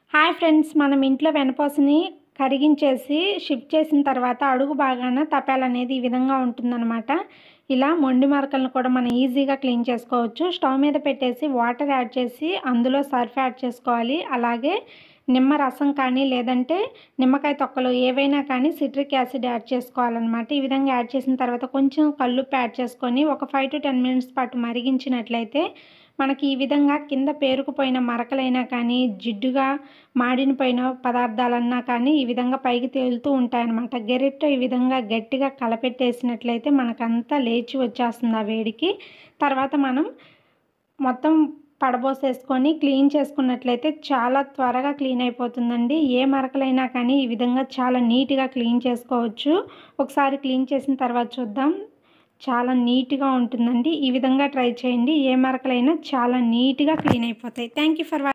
hi friends మనం ఇంట్లో వెనపూసని కరిగించేసి shift చేసిన తర్వాత అడుగు బాగాన తపాలు అనేది ఈ విధంగా ఉంటుందన్నమాట ఇలా మొండి మరకలను కూడా మనం ఈజీగా క్లీన్ చేసుకోవచ్చు స్టవ్ మీద పెట్టేసి వాటర్ యాడ్ చేసి అందులో సర్ఫ్ యాడ్ చేసుకోవాలి అలాగే నిమ్మ రసం కానీ లేదంటే నిమ్మకాయ తొక్కలు ఏవైనా కానీ సిట్రిక్ యాసిడ్ యాడ్ చేసుకోవాలన్నమాట ఈ విధంగా యాడ్ చేసిన తర్వాత కొంచెం కల్లుప్పు యాడ్ చేసుకొని ఒక ఫైవ్ టు టెన్ మినిట్స్ పాటు మరిగించినట్లయితే మనకి ఈ విధంగా కింద పేరుకుపోయిన మరకలైనా కానీ జిడ్డుగా మాడినపోయిన పదార్థాలన్నా కానీ ఈ విధంగా పైకి తేలుతూ ఉంటాయన్నమాట గెరెట్తో ఈ విధంగా గట్టిగా కలపెట్టేసినట్లయితే మనకంతా లేచి వచ్చేస్తుంది ఆ వేడికి తర్వాత మనం మొత్తం పడబోసేసుకొని క్లీన్ చేసుకున్నట్లయితే చాలా త్వరగా క్లీన్ అయిపోతుందండి ఏ మరకలైనా కానీ ఈ విధంగా చాలా నీట్గా క్లీన్ చేసుకోవచ్చు ఒకసారి క్లీన్ చేసిన తర్వాత చూద్దాం చాలా నీట్గా ఉంటుందండి ఈ విధంగా ట్రై చేయండి ఏ మరకలైనా చాలా నీట్గా క్లీన్ అయిపోతాయి థ్యాంక్ యూ ఫర్